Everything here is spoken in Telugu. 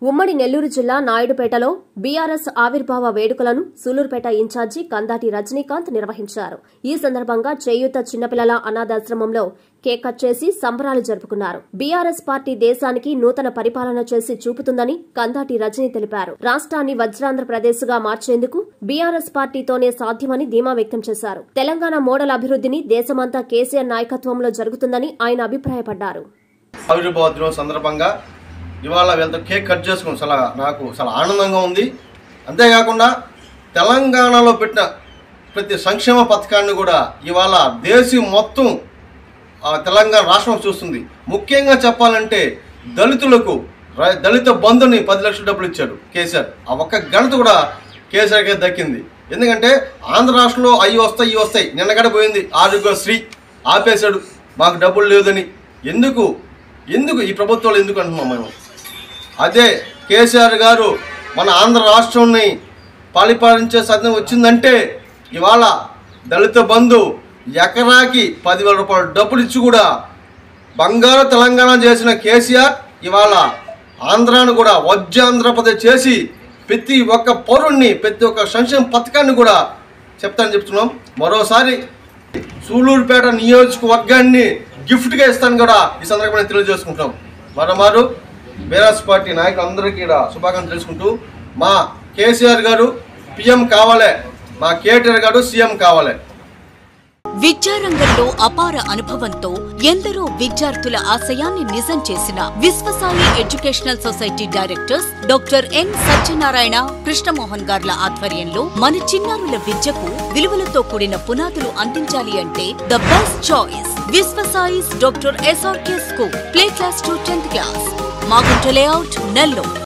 ఉమ్మడి నెల్లూరు జిల్లా నాయుడుపేటలో బీఆర్ఎస్ ఆవిర్భావ వేడుకలను సూలూరుపేట ఇన్ఛార్జి కందాటి రజనీకాంత్ నిర్వహించారు ఈ సందర్భంగా చేయూత చిన్నపిల్లల అనాథాశ్రమంలో కేక్ కట్ చేసి సంబరాలు జరుపుకున్నారు బీఆర్ఎస్ పార్టీ దేశానికి నూతన పరిపాలన చేసి చూపుతుందని కందాటి రజనీ తెలిపారు రాష్ట్రాన్ని వజ్రాంధ్రప్రదేశ్ గా మార్చేందుకు బీఆర్ఎస్ పార్టీతోనే సాధ్యమని ధీమా వ్యక్తం చేశారు తెలంగాణ మోడల్ అభివృద్ధిని దేశమంతా కేసీఆర్ నాయకత్వంలో జరుగుతుందని ఆయన అభిప్రాయపడ్డారు ఆవిర్భావ దినం సందర్భంగా ఇవాళ వీళ్ళతో కేక్ కట్ చేసుకుని చాలా నాకు చాలా ఆనందంగా ఉంది అంతేకాకుండా తెలంగాణలో పెట్టిన ప్రతి సంక్షేమ పథకాన్ని కూడా ఇవాళ దేశం మొత్తం ఆ తెలంగాణ రాష్ట్రం చూస్తుంది ముఖ్యంగా చెప్పాలంటే దళితులకు ర- దళిత బంధుని పది లక్షల డబ్బులు ఇచ్చాడు కేసీఆర్ ఆ ఒక్క ఘనత కూడా కేసీఆర్కే దక్కింది ఎందుకంటే ఆంధ్ర రాష్ట్రంలో అవి వస్తాయి ఇవి వస్తాయి నిన్నగడ పోయింది ఆరోగ్యశ్రీ ఆపేశాడు మాకు డబ్బులు లేదని ఎందుకు ఎందుకు ఈ ప్రభుత్వాలు ఎందుకు అంటున్నాం మేము అదే కేసీఆర్ గారు మన ఆంధ్ర రాష్ట్రాన్ని పరిపాలించే సాధ్యం వచ్చిందంటే ఇవాళ దళిత బంధు ఎకరాకి పదివేల రూపాయలు డబ్బులు ఇచ్చి కూడా బంగారు తెలంగాణ చేసిన కేసీఆర్ ఇవాళ ఆంధ్రాను కూడా వజ్రాంధ్రప్రదేశ్ చేసి ప్రతి ఒక్క పౌరుణ్ణి ప్రతి ఒక్క సంక్షేమ పథకాన్ని కూడా చెప్తాను చెప్తున్నాం మరోసారి సూళ్ళూరుపేట నియోజకవర్గాన్ని గిఫ్ట్గా ఇస్తాను కూడా ఈ సందర్భంగా తెలియజేసుకుంటాం మరోమారు బీఆర్ఎస్ పార్టీ నాయకులందరికీ కూడా శుభాకాంక్షలు తెలుసుకుంటూ మా కేసీఆర్ గారు పిఎం కావాలే మా కేటీఆర్ గారు సీఎం కావాలే విద్యారంగంలో అపార అనుభవంతో ఎందరో విద్యార్థుల ఆశయాన్ని నిజం చేసిన Vishwasai educational society directors doctor N Satyanarayana Krishnamohan గార్ల ఆధ్వర్యంలో మన చిన్నారుల విద్యకు విలువలతో కూడిన పునాదులు అందించాలి అంటే the best choice Vishwasai's doctor SRK school play class to tenth class Magunta layout Nellore